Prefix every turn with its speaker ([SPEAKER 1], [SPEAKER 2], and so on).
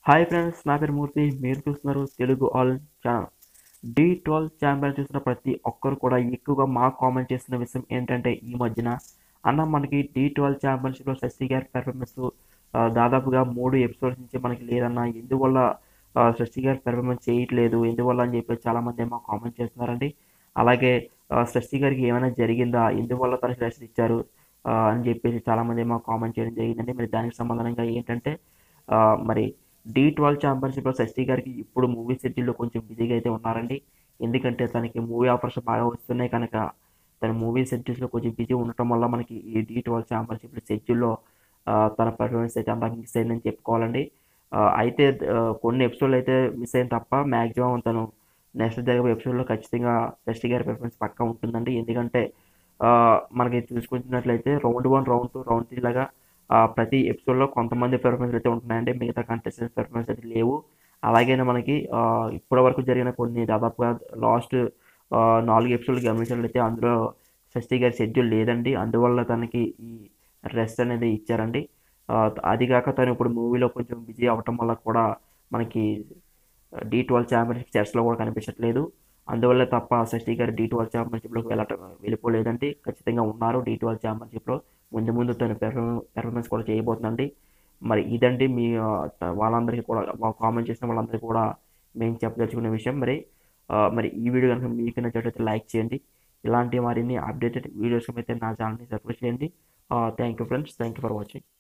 [SPEAKER 1] hi friends నా పేరు మూర్తి మీరు చూస్తున్నారు Telugu all channel D twelve champion చూసిన ప్రతి ఒక్కరు కూడా ఎక్కువగా మా కామెంట్ చేస్తున్న విషయం ఏంటంటే ఈ మధ్యన అన్న మనకి డి ట్వెల్వ్ ఛాంపియన్షిప్లో శశి గారి పెర్ఫార్మెన్స్ దాదాపుగా మూడు ఎపిసోడ్స్ నుంచి మనకి లేదన్న ఎందువల్ల ఆ, శశి గారి పెర్ఫార్మెన్స్ చేయట్లేదు ఎందువల్ల అని చెప్పి చాలామంది ఏమో కామెంట్ చేస్తున్నారండి అలాగే ఆ, శశి గారికి ఏమైనా జరిగిందా ఎందువల్ల తనకి రెస్ట్ ఇచ్చారు ఆ, అని చెప్పేసి చాలామంది ఏమో కామెంట్ చేయడం జరిగిందండి మరి దానికి సంబంధంగా ఏంటంటే ఆ, మరి డి ట్వెల్వ్ ఛాంపియన్షిప్లో శశి గారికి ఇప్పుడు మూవీ షెడ్యూల్లో కొంచెం బిజీగా అయితే ఉన్నారండి ఎందుకంటే తనకి మూవీ ఆఫర్స్ బాగా వస్తున్నాయి కనుక తన మూవీ షెడ్యూల్స్లో కొంచెం బిజీ ఉండటం వల్ల మనకి ఈ డి ట్వెల్వ్ ఛాంపియన్షిప్ షెడ్యూల్లో తన పర్ఫార్మెన్స్ అయితే అంతా మిస్ అయిందని చెప్పుకోవాలండి ఆ, అయితే ఆ, కొన్ని ఎపిసోడ్లు అయితే మిస్ అయింది తప్ప మ్యాక్సిమం తను నెక్స్ట్ జరిగే ఎపిసోడ్లో ఖచ్చితంగా శశి గారి పెర్ఫార్మెన్స్ పక్కా ఉంటుందండి ఎందుకంటే ఆ, మనకి చూసుకుంటున్నట్లయితే round one round two round three లాగా ఆ, ప్రతి ఎపిసోడ్లో కొంతమంది పెర్ఫార్మెన్స్ అయితే ఉంటున్నాయండి మిగతా కంటెస్టెంట్స్ పెర్ఫార్మెన్స్ అయితే లేవు అలాగే మనకి ఆ, ఇప్పటి వరకు జరిగిన కొన్ని దాదాపుగా లాస్ట్ నాలుగు ఎపిసోడ్లు గమనించినట్లయితే అందులో శశి గారి షెడ్యూల్ లేదండి అందువల్ల తనకి ఈ రెస్ట్ అనేది ఇచ్చారండి ఆ, అది కాక తను ఇప్పుడు మూవీలో కొంచెం బిజీ అవ్వటం వల్ల కూడా మనకి డి ట్వెల్వ్ ఛాంపియన్షిప్ చెస్లో కూడా కనిపించట్లేదు అందువల్ల తప్ప శశి గారు డి ట్వెల్వ్ ఛాంపియన్షిప్లోకి వెళ్ళటం వెళ్ళిపోలేదండి ఖచ్చితంగా ఉన్నారు డి ట్వెల్వ్ ఛాంపియన్షిప్లో ముందు ముందు తను పెర్ఫార్మెన్స్ కూడా చేయబోతుందండి మరి ఇదండి మీ ఆ, త- వాళ్ళందరికీ కూడా కామెంట్ చేసిన వాళ్ళందరికీ కూడా మేము చెప్పదలుచుకునే విషయం మరి ఆ, మరి ఈ వీడియో కనుక మీకు నచ్చినట్లయితే లైక్ చేయండి ఇలాంటి మరిన్ని అప్డేటెడ్ వీడియోస్ అయితే నా ఛానల్ని సబ్స్క్రైబ్ చేయండి thank you friends thank you for watching